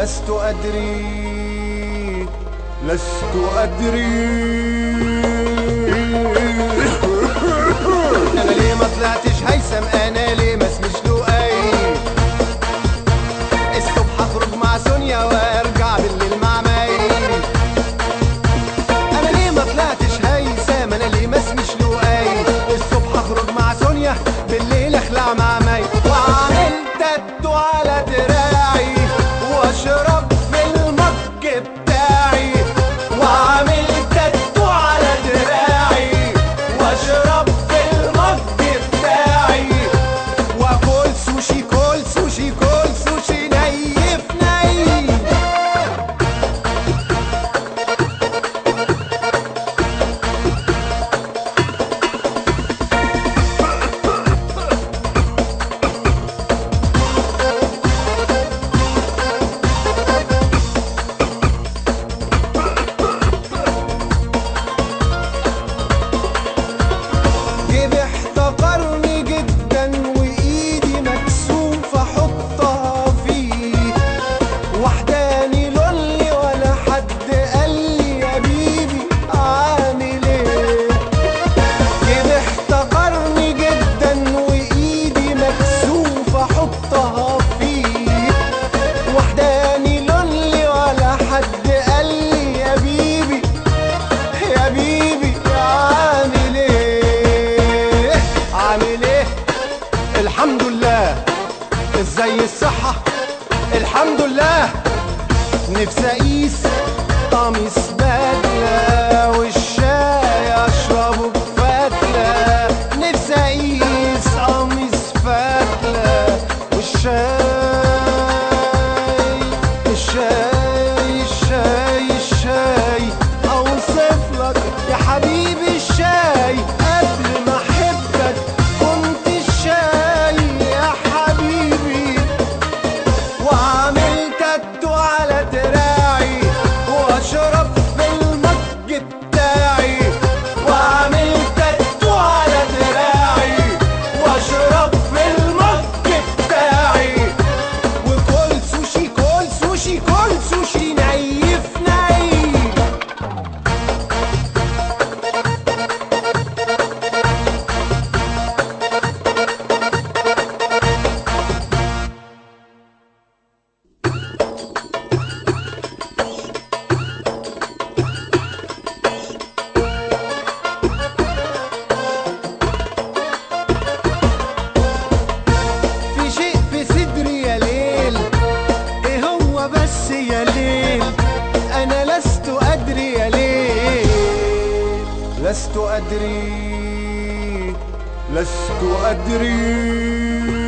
لست أدري لست أدري أنا ليه ما طلعتش هيثم أنا ليه ما اسمش لؤي الصبح أخرج مع سونيا وأرجع بالليل مع مي أنا ليه ما طلعتش هيثم أنا ليه ما اسمش لؤي الصبح أخرج مع سونيا بالليل أخلع مع مي وأعمل تاتو على دراعي وأشرب في المج بتاعي وأعمل تاتو على دراعي وأشرب في المج بتاعي وأكل سوشي كل سوشي كل سوشي نيف نيف جيبي احتقرني جدا وايدي مكسوفة احطها فيه وحداني لولي ولا حد قال لي يا بيبي عامل ايه جيبي احتقرني جدا وايدي مكسوفة احطها فيه وحداني لولي ولا حد قال لي يا بيبي يا بيبي عامل ايه عامل ايه الحمد لله ازاي الصحة الحمد لله نفسي اقيس قميص بدلة والشاي اشربه بفتلة نفسي اقيس قميص فتلة والشاي الشاي الشاي الشاي اوصف لك يا حبيبي الشاي قبل ما احبك كنت الشاي يا حبيبي وعملت تاتو على دراعي واشرب في المج بتاعي وعملت تاتو على دراعي واشرب في المج بتاعي وكل سوشي كل سوشي كل سوشي نيف نيف في شيء في صدري يا ليل ايه هو بس يا ليل انا لست ادري يا ليل لست ادري لست ادري